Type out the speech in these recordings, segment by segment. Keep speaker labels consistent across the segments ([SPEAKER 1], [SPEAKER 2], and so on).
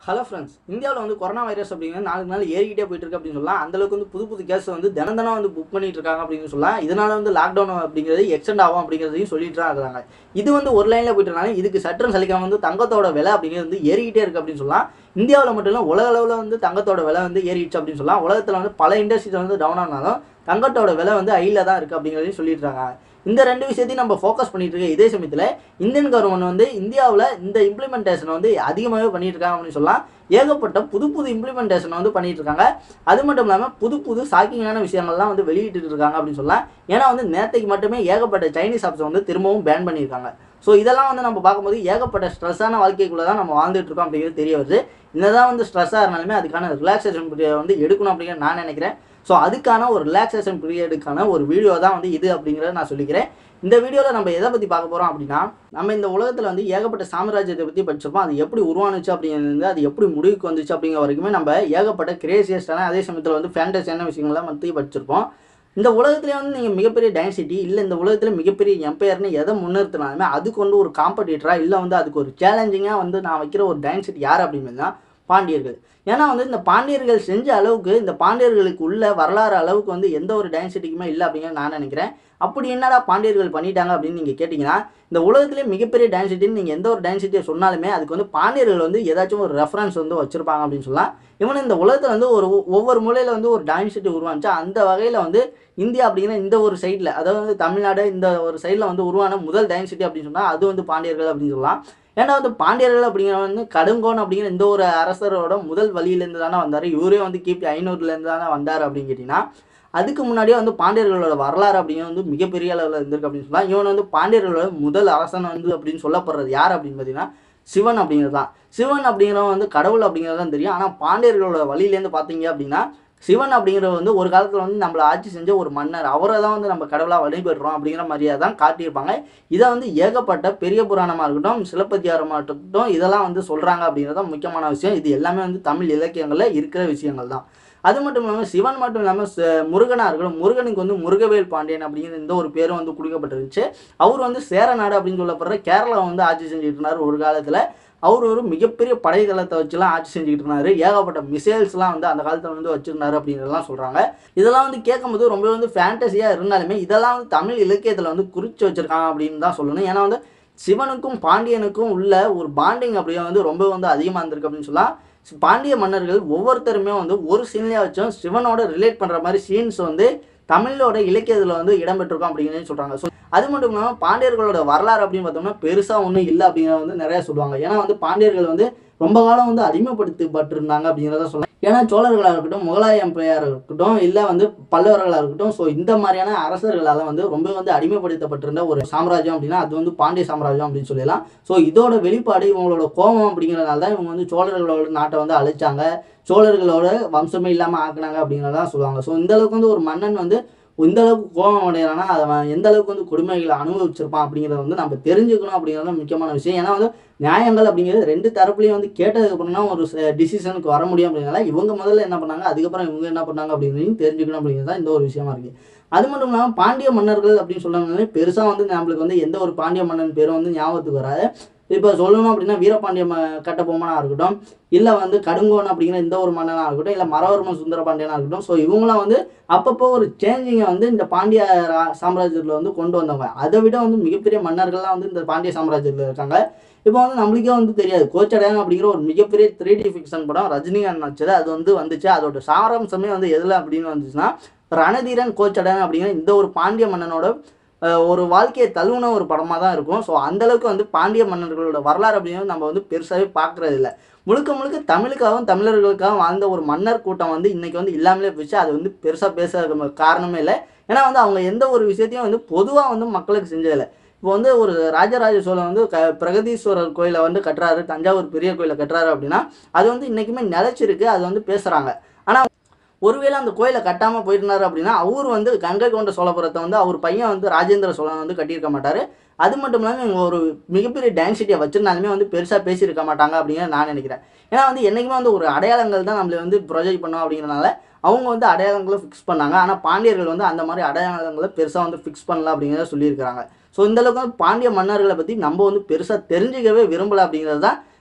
[SPEAKER 1] hello friends இந்தியாவில் வந்து corona virus அப்படிங்கிறது நாளுக்கு நாள் ஏறிக்கிட்டே போயிட்டு இருக்கு அப்படின்னு சொல்லலாம் அந்த அளவுக்கு வந்து புது புது கேஸ் வந்து தினம் தினம் வந்து புக் பண்ணிட்டு இருக்காங்க அப்படின்னு சொல்லலாம் இதனால வந்து லாக்டவுன் அப்படிங்கிறது எக்ஸ்டெண்ட் ஆகும் அப்படிங்கிறதையும் சொல்லிட்டு தான் இருக்கிறாங்க இது வந்து ஒரு லைனில் போயிட்டுனால இதுக்கு சற்றும் சலிக்காம வந்து தங்கத்தோட விலை அப்படிங்கிறது வந்து ஏறிக்கிட்டே இருக்கு அப்படின்னு சொல்லலாம் இந்தியாவில் மட்டும் இல்லை உலக அளவில் வந்து தங்கத்தோட விலை வந்து ஏறிடுச்சு அப்படின்னு சொல்லலாம் உலகத்தில் வந்து பல இண்டஸ்ட்ரீஸ் வந்து டவுன் ஆனாலும் தங்கத்தோட விலை வந்து ஐயில் தான் இருக்குது அப்படிங்கிறதையும் சொல்லிட்டு இருக்காங்க இந்த ரெண்டு விஷயத்தையும் நம்ம ஃபோக்கஸ் பண்ணிட்டு இருக்க இதே சமயத்தில் இந்தியன் கவர்மெண்ட் வந்து இந்தியாவில் இந்த இம்ப்ளிமெண்டேஷன் வந்து அதிகமாகவே பண்ணிட்டு இருக்காங்க அப்படின்னு சொல்லலாம் ஏகப்பட்ட புது புது இம்ப்ளிமெண்டேஷன் வந்து பண்ணிட்டு இருக்காங்க அது மட்டும் இல்லாமல் புது புது ஷாக்கிங்கான விஷயங்கள்லாம் வந்து வெளியிட்டு இருக்காங்க அப்படின்னு சொல்லலாம் ஏன்னா வந்து நேற்றுக்கு மட்டுமே ஏகப்பட்ட சைனீஸ் ஆப்ஸை வந்து திரும்பவும் பேன் பண்ணியிருக்காங்க ஸோ இதெல்லாம் வந்து நம்ம பார்க்கும்போது ஏகப்பட்ட ஸ்ட்ரெஸ்ஸான வாழ்க்கைக்குள்ளே தான் நம்ம வாழ்ந்துட்டு இருக்கோம் அப்படிங்கிறது தெரிய வருது என்னதான் வந்து ஸ்ட்ரெஸ்ஸாக இருந்தாலுமே அதுக்கான ரிலாக்ஸேஷன் பீரியட் வந்து எடுக்கணும் அப்படிங்கிற நான் நினைக்கிறேன் ஸோ அதுக்கான ஒரு ரிலாக்ஸேஷன் பீரியடுக்கான ஒரு வீடியோ தான் வந்து இது அப்படிங்கிறத நான் சொல்லிக்கிறேன் இந்த வீடியோவில் நம்ம எதை பற்றி பார்க்க போகிறோம் அப்படின்னா நம்ம இந்த உலகத்தில் வந்து ஏகப்பட்ட சாம்ராஜ்யத்தை பற்றி படிச்சிருப்போம் அது எப்படி உருவானுச்சு அப்படிங்கிறது அது எப்படி முடிவுக்கு வந்துச்சு அப்படிங்கிற வரைக்குமே நம்ம ஏகப்பட்ட கிரேசியஸ்டான அதே சமயத்தில் வந்து ஃபேண்டஸியான விஷயங்கள்லாம் பற்றி படிச்சிருப்போம் இந்த உலகத்துலேயே வந்து நீங்கள் மிகப்பெரிய டைன்சிட்டி இல்லை இந்த உலகத்தில் மிகப்பெரிய எம்பையர்னு எதை முன்னிறுத்தினாலுமே அதுக்கு வந்து ஒரு காம்படிட்டராக இல்லை வந்து அதுக்கு ஒரு சேலஞ்சிங்காக வந்து நான் வைக்கிற ஒரு டைன்சிட்டி யார் அப்படின்னு தான் பாண்டியர்கள் ஏன்னா வந்து இந்த பாண்டியர்கள் செஞ்ச அளவுக்கு இந்த பாண்டியர்களுக்கு உள்ள வரலாறு அளவுக்கு வந்து எந்த ஒரு டைன்சிட்டிக்குமே இல்லை அப்படிங்கிறத நான் நினைக்கிறேன் அப்படி என்னடா பாண்டியர்கள் பண்ணிட்டாங்க அப்படின்னு நீங்கள் கேட்டிங்கன்னா இந்த உலகத்திலே மிகப்பெரிய டைன்சிட்டின்னு நீங்கள் எந்த ஒரு டைன்சிட்டியை சொன்னாலுமே அதுக்கு வந்து பாண்டியர்கள் வந்து ஏதாச்சும் ஒரு ரெஃபரன்ஸ் வந்து வச்சுருப்பாங்க அப்படின்னு சொல்லலாம் இவன் இந்த உலகத்தில் வந்து ஒரு ஒவ்வொரு மூலையில் வந்து ஒரு டைன்சிட்டி உருவானுச்சு அந்த வகையில் வந்து இந்தியா அப்படிங்கிற இந்த ஒரு சைடில் அதாவது வந்து தமிழ்நாடு இந்த ஒரு சைடில் வந்து உருவான முதல் டைன்சிட்டி அப்படின்னு சொன்னால் அது வந்து பாண்டியர்கள் அப்படின்னு சொல்லலாம் ஏன்னா வந்து பாண்டியர்கள் அப்படிங்கிற வந்து கடுங்கோன் அப்படிங்கிற இந்த ஒரு அரசரோட முதல் வழியிலேருந்து தானே வந்தார் இவரே வந்து கிபி ஐநூறுலேருந்து தானே வந்தார் அப்படின்னு கேட்டிங்கன்னா அதுக்கு முன்னாடியே வந்து பாண்டியர்களோட வரலாறு அப்படிங்கிறது வந்து மிகப்பெரிய அளவில் இருந்திருக்கு அப்படின்னு சொல்லலாம் இவன் வந்து பாண்டியர்களோட முதல் அரசன் வந்து அப்படின்னு சொல்லப்படுறது யார் அப்படின்னு பார்த்தீங்கன்னா சிவன் அப்படிங்கிறது தான் சிவன் அப்படிங்கிறவன் வந்து கடவுள் அப்படிங்கிறது தான் தெரியும் ஆனால் பாண்டியர்களோட வழியிலேருந்து பார்த்தீங்க அப்படின்னா சிவன் அப்படிங்கிறவர் வந்து ஒரு காலத்தில் வந்து நம்மளை ஆட்சி செஞ்ச ஒரு மன்னர் அவரை தான் வந்து நம்ம கடவுளாக வழிபடுறோம் அப்படிங்கிற மாதிரியே தான் காட்டியிருப்பாங்க இதை வந்து ஏகப்பட்ட பெரிய புராணமாக இருக்கட்டும் சிலப்பதிகாரமாக இருக்கட்டும் இதெல்லாம் வந்து சொல்கிறாங்க அப்படிங்கிறது தான் முக்கியமான விஷயம் இது எல்லாமே வந்து தமிழ் இலக்கியங்களில் இருக்கிற விஷயங்கள் தான் அது மட்டும் இல்லாமல் சிவன் மட்டும் இல்லாமல் முருகனாக இருக்கட்டும் முருகனுக்கு வந்து முருகவேல் பாண்டியன் அப்படிங்கிற இந்த ஒரு பேரும் வந்து கொடுக்கப்பட்டிருந்துச்சு அவர் வந்து சேரநாடு அப்படின்னு சொல்லப்படுற கேரளா வந்து ஆட்சி செஞ்சுட்டு இருந்தார் ஒரு காலத்தில் அவர் ஒரு மிகப்பெரிய படைத்தளத்தை வச்சுலாம் ஆட்சி செஞ்சுக்கிட்டு இருந்தாரு ஏகப்பட்ட மிசைல்ஸ்லாம் வந்து அந்த காலத்தில் வந்து வச்சிருந்தாரு அப்படிங்கிறதெல்லாம் சொல்கிறாங்க இதெல்லாம் வந்து கேட்கும்போது ரொம்ப வந்து ஃபேண்டஸியாக இருந்தாலுமே இதெல்லாம் வந்து தமிழ் இலக்கியத்தில் வந்து குறித்து வச்சிருக்காங்க அப்படின்னு தான் சொல்லணும் ஏன்னா வந்து சிவனுக்கும் பாண்டியனுக்கும் உள்ள ஒரு பாண்டிங் அப்படியே வந்து ரொம்ப வந்து அதிகமாக இருந்திருக்கு அப்படின்னு சொல்லலாம் பாண்டிய மன்னர்கள் ஒவ்வொருத்தருமே வந்து ஒரு சீன்லேயே வச்சும் சிவனோட ரிலேட் பண்ணுற மாதிரி சீன்ஸ் வந்து தமிழோட இலக்கியத்தில் வந்து இடம்பெற்றிருக்கோம் அப்படிங்கிறது சொல்கிறாங்க ஸோ அது மட்டும் இல்லாமல் பாண்டியர்களோட வரலாறு அப்படின்னு பார்த்தோம்னா பெருசாக ஒன்றும் இல்லை அப்படிங்கிறத வந்து நிறையா சொல்லுவாங்க ஏன்னா வந்து பாண்டியர்கள் வந்து ரொம்ப காலம் வந்து அடிமைப்படுத்தப்பட்டிருந்தாங்க அப்படிங்கிறத சொல்லலாம் ஏன்னா சோழர்களாக இருக்கட்டும் முகலாய எம்பையாக இருக்கட்டும் இல்லை வந்து பல்லவர்களாக இருக்கட்டும் ஸோ இந்த மாதிரியான அரசர்களால் வந்து ரொம்ப வந்து அடிமைப்படுத்தப்பட்டிருந்த ஒரு சாம்ராஜ்யம் அப்படின்னா அது வந்து பாண்டிய சாம்ராஜ்யம் அப்படின்னு சொல்லலாம் ஸோ இதோட வெளிப்பாடு இவங்களோட கோபம் அப்படிங்கிறனால தான் இவங்க வந்து சோழர்களோட நாட்டை வந்து அழிச்சாங்க சோழர்களோட வம்சமே இல்லாமல் ஆக்குனாங்க அப்படிங்கிறதான் சொல்லுவாங்க ஸோ இந்த அளவுக்கு வந்து ஒரு மன்னன் வந்து இந்த அளவுக்கு கோபம் அடைகிறானா அவன் எந்த அளவுக்கு வந்து கொடுமைகளை அனுபவிச்சிருப்பான் அப்படிங்கிறத வந்து நம்ம தெரிஞ்சுக்கணும் அப்படிங்கிறது தான் முக்கியமான விஷயம் ஏன்னா வந்து நியாயங்கள் அப்படிங்கிறது ரெண்டு தரப்புலையும் வந்து கேட்டதுக்கு அப்புறம் தான் ஒரு டிசிஷனுக்கு வர முடியும் அப்படிங்கிறனால இவங்க முதல்ல என்ன பண்ணாங்க அதுக்கப்புறம் இவங்க என்ன பண்ணாங்க அப்படிங்கிறதையும் தெரிஞ்சுக்கணும் அப்படிங்கிறது தான் இந்த ஒரு விஷயமா இருக்குது அது மட்டும் இல்லாமல் பாண்டிய மன்னர்கள் அப்படின்னு சொன்னாங்க பெருசாக வந்து நம்மளுக்கு வந்து எந்த ஒரு பாண்டிய மன்னன் பேரும் வந்து ஞாபகத்துக்கு வராது இப்போ சொல்லணும் அப்படின்னா வீரபாண்டிய ம கட்டபொம்மனாக இருக்கட்டும் இல்லை வந்து கடுங்கோன் அப்படிங்கிற இந்த ஒரு மன்னனாக இருக்கட்டும் இல்லை மரவர்மன் சுந்தர பாண்டியனாக இருக்கட்டும் ஸோ இவங்களாம் வந்து அப்பப்போ ஒரு சேஞ்சிங்கை வந்து இந்த பாண்டிய சாம்ராஜ்யத்தில் வந்து கொண்டு வந்தவங்க அதை விட வந்து மிகப்பெரிய மன்னர்கள்லாம் வந்து இந்த பாண்டிய சாம்ராஜ்யத்தில் இருக்காங்க இப்போ வந்து நம்மளுக்கே வந்து தெரியாது கோச்சடையாங்க அப்படிங்கிற ஒரு மிகப்பெரிய த்ரீ டி ஃபிக்ஷன் படம் ரஜினிகாந்த் நடிச்சது அது வந்து வந்துச்சு அதோட சாராம்சமே வந்து எதில் அப்படின்னு வந்துச்சுன்னா ரணதீரன் கோச்சடையான் அப்படிங்கிற இந்த ஒரு பாண்டிய மன்னனோட ஒரு வாழ்க்கையை தழுவுன ஒரு படமாக தான் இருக்கும் ஸோ அந்தளவுக்கு வந்து பாண்டிய மன்னர்களோட வரலாறு அப்படிங்கிறது நம்ம வந்து பெருசாகவே பார்க்குறது இல்லை முழுக்க முழுக்க தமிழுக்காகவும் தமிழர்களுக்காகவும் வாழ்ந்த ஒரு மன்னர் கூட்டம் வந்து இன்றைக்கி வந்து இல்லாமலே போச்சு அது வந்து பெருசாக பேச காரணமே இல்லை ஏன்னா வந்து அவங்க எந்த ஒரு விஷயத்தையும் வந்து பொதுவாக வந்து மக்களுக்கு செஞ்சதில்லை இப்போ வந்து ஒரு ராஜராஜ சோழன் வந்து க பிரகதீஸ்வரர் கோயிலை வந்து கட்டுறாரு தஞ்சாவூர் பெரிய கோயிலை கட்டுறாரு அப்படின்னா அது வந்து இன்றைக்குமே நிலச்சிருக்கு அது வந்து பேசுகிறாங்க ஆனால் ஒருவேளை அந்த கோயிலை கட்டாமல் போயிருந்தாரு அப்படின்னா அவர் வந்து கங்கை கொண்ட சோழபுரத்தை வந்து அவர் பையன் வந்து ராஜேந்திர சோழன் வந்து கட்டியிருக்க மாட்டார் அது மட்டும் இல்லாமல் இவங்க ஒரு மிகப்பெரிய டான்சிட்டியை வச்சிருந்தாலுமே வந்து பெருசாக பேசியிருக்க மாட்டாங்க அப்படிங்கிற நான் நினைக்கிறேன் ஏன்னா வந்து என்றைக்குமே வந்து ஒரு அடையாளங்கள் தான் நம்மளை வந்து ப்ரொஜெக்ட் பண்ணோம் அப்படிங்கிறனால அவங்க வந்து அடையாளங்களை ஃபிக்ஸ் பண்ணாங்க ஆனால் பாண்டியர்கள் வந்து அந்த மாதிரி அடையாளங்களை பெருசாக வந்து ஃபிக்ஸ் பண்ணல அப்படிங்கிறத சொல்லியிருக்கிறாங்க ஸோ இந்தளவுக்கு வந்து பாண்டிய மன்னர்களை பற்றி நம்ம வந்து பெருசாக தெரிஞ்சிக்கவே விரும்பலை அப்படிங்கிறது தான்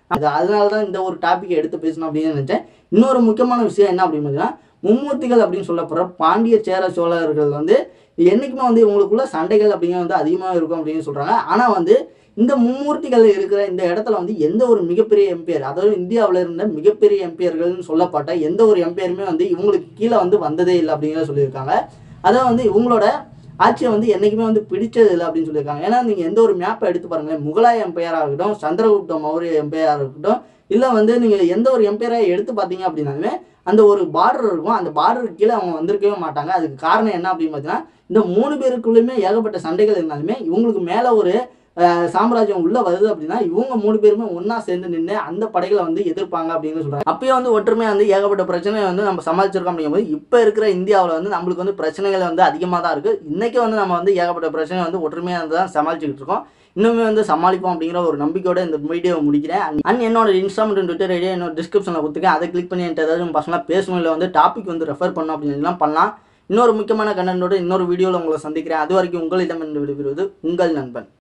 [SPEAKER 1] அது அதனால தான் இந்த ஒரு டாபிக் எடுத்து பேசணும் அப்படின்னு நினைச்சேன் இன்னொரு முக்கியமான விஷயம் என்ன அப்படின்னு பார்த்தீங்கன்னா மும்மூர்த்திகள் அப்படின்னு சொல்லப்படுற பாண்டிய சேர சோழர்கள் வந்து என்றைக்குமே வந்து இவங்களுக்குள்ள சண்டைகள் அப்படிங்கிறது வந்து அதிகமாக இருக்கும் அப்படின்னு சொல்கிறாங்க ஆனால் வந்து இந்த மும்மூர்த்திகள் இருக்கிற இந்த இடத்துல வந்து எந்த ஒரு மிகப்பெரிய எம்பியர் அதாவது இந்தியாவில் இருந்த மிகப்பெரிய எம்பியர்கள்னு சொல்லப்பட்ட எந்த ஒரு எம்பியருமே வந்து இவங்களுக்கு கீழே வந்து வந்ததே இல்லை அப்படிங்கிறத சொல்லியிருக்காங்க அதான் வந்து இவங்களோட ஆட்சியை வந்து என்றைக்குமே வந்து பிடிச்சது இல்லை அப்படின்னு சொல்லியிருக்காங்க ஏன்னா நீங்கள் எந்த ஒரு மேப்பை எடுத்து பாருங்களேன் முகலாய எம்பையராக இருக்கட்டும் சந்திரகுப்த மௌரிய எம்பையராக இருக்கட்டும் இல்லை வந்து நீங்கள் எந்த ஒரு எம்பையராக எடுத்து பார்த்தீங்க அப்படின்னாலுமே அந்த ஒரு பார்டர் இருக்கும் அந்த பார்டருக்கு கீழே அவங்க வந்திருக்கவே மாட்டாங்க அதுக்கு காரணம் என்ன அப்படின்னு பார்த்தீங்கன்னா இந்த மூணு பேருக்குள்ளேயுமே ஏகப்பட்ட சண்டைகள் இருந்தாலுமே இவங்களுக்கு மேலே ஒரு அஹ், சாம்ராஜ்யம் உள்ள வருது அப்படின்னா இவங்க மூணு பேருமே ஒண்ணா சேர்ந்து நின்று அந்த படைகளை வந்து எதிர்ப்பாங்க அப்படின்னு சொல்றாங்க அப்பயே வந்து ஒற்றுமையா வந்து ஏகப்பட்ட பிரச்சனையை வந்து நம்ம சமாளிச்சிருக்கோம் அப்படிங்கும்போது இப்போ இருக்கிற இந்தியாவில் வந்து நம்மளுக்கு வந்து பிரச்சனைகள் வந்து அதிகமாக தான் இருக்கு இன்னைக்கு வந்து நம்ம வந்து ஏகப்பட்ட பிரச்சனை வந்து ஒற்றுமையாக வந்து தான் சமாளிச்சுக்கிட்டு இருக்கோம் இன்னுமே வந்து சமாளிப்போம் அப்படிங்கிற ஒரு நம்பிக்கையோட இந்த வீடியோவை முடிக்கிறேன் அண்ட் என்னோட இன்ஸ்டாமெண்ட் ட்விட்டர் ஐடியா என்னோட டிஸ்கிரிப்ஷனில் கொடுத்துருக்கேன் அதை கிளிக் பண்ணி என்கிட்ட ஏதாவது பர்சனலாக பேசணும் இல்லை வந்து டாபிக் வந்து ரெஃபர் பண்ணணும் அப்படின்லாம் பண்ணலாம் இன்னொரு முக்கியமான கண்டென்ட்டோட இன்னொரு வீடியோவில் உங்களை சந்திக்கிறேன் அது வரைக்கும் உங்களிடம் விடுவிடுவது உங்கள் நண்பன்